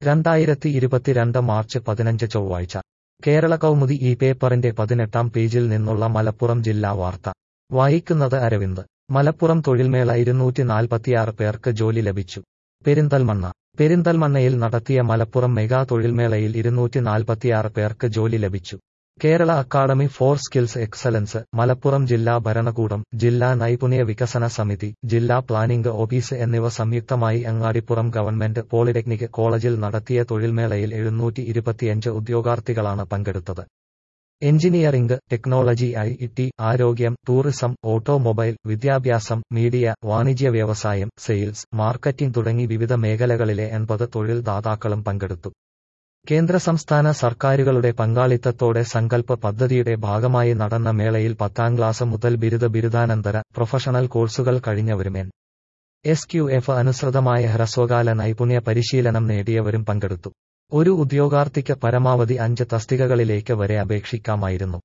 രണ്ടായിരത്തി ഇരുപത്തിരണ്ട് മാർച്ച് പതിനഞ്ച് ചൊവ്വാഴ്ച കേരള കൗമുദി ഈ പേപ്പറിന്റെ പതിനെട്ടാം പേജിൽ നിന്നുള്ള മലപ്പുറം ജില്ലാ വാർത്ത വായിക്കുന്നത് അരവിന്ദ് മലപ്പുറം തൊഴിൽമേള ഇരുന്നൂറ്റി നാൽപ്പത്തിയാറ് പേർക്ക് ജോലി ലഭിച്ചു പെരിന്തൽമണ്ണ പെരിന്തൽമണ്ണയിൽ നടത്തിയ മലപ്പുറം മെഗാ തൊഴിൽമേളയിൽ ഇരുന്നൂറ്റി നാൽപ്പത്തിയാറ് പേർക്ക് ജോലി ലഭിച്ചു Kerala academy for skills excellence Malappuram ജില്ലാ ഭരണകൂടം ജില്ലാ നൈപുണ്യ വികസന സമിതി ജില്ലാ പ്ലാനിംഗ് ഓഫീസ് എന്നിവ സംയുക്തമായി അങ്ങാടിപ്പുറം ഗവൺമെന്റ് പോളിടെക്നിക് കോളേജിൽ നടത്തിയ തൊഴിൽമേളയിൽ എഴുന്നൂറ്റി ഇരുപത്തിയഞ്ച് ഉദ്യോഗാർത്ഥികളാണ് പങ്കെടുത്തത് എഞ്ചിനീയറിംഗ് ടെക്നോളജി ഐ ടി ആരോഗ്യം ടൂറിസം ഓട്ടോമൊബൈൽ വിദ്യാഭ്യാസം മീഡിയ വാണിജ്യ വ്യവസായം സെയിൽസ് മാർക്കറ്റിംഗ് തുടങ്ങി വിവിധ മേഖലകളിലെ എൺപത് തൊഴിൽ ദാതാക്കളും പങ്കെടുത്തു കേന്ദ്ര സംസ്ഥാന സർക്കാരുകളുടെ പങ്കാളിത്തത്തോടെ സങ്കല്പ പദ്ധതിയുടെ ഭാഗമായി നടന്ന മേളയിൽ പത്താം ക്ലാസ് മുതൽ ബിരുദ ബിരുദാനന്തര പ്രൊഫഷണൽ കോഴ്സുകൾ കഴിഞ്ഞവരും എൻ എസ് ക്യു എഫ് അനുസൃതമായ ഹ്രസ്വകാല നൈപുണ്യ പരിശീലനം നേടിയവരും പങ്കെടുത്തു ഒരു ഉദ്യോഗാർത്ഥിക്ക് പരമാവധി അഞ്ച് തസ്തികകളിലേക്ക് വരെ അപേക്ഷിക്കാമായിരുന്നു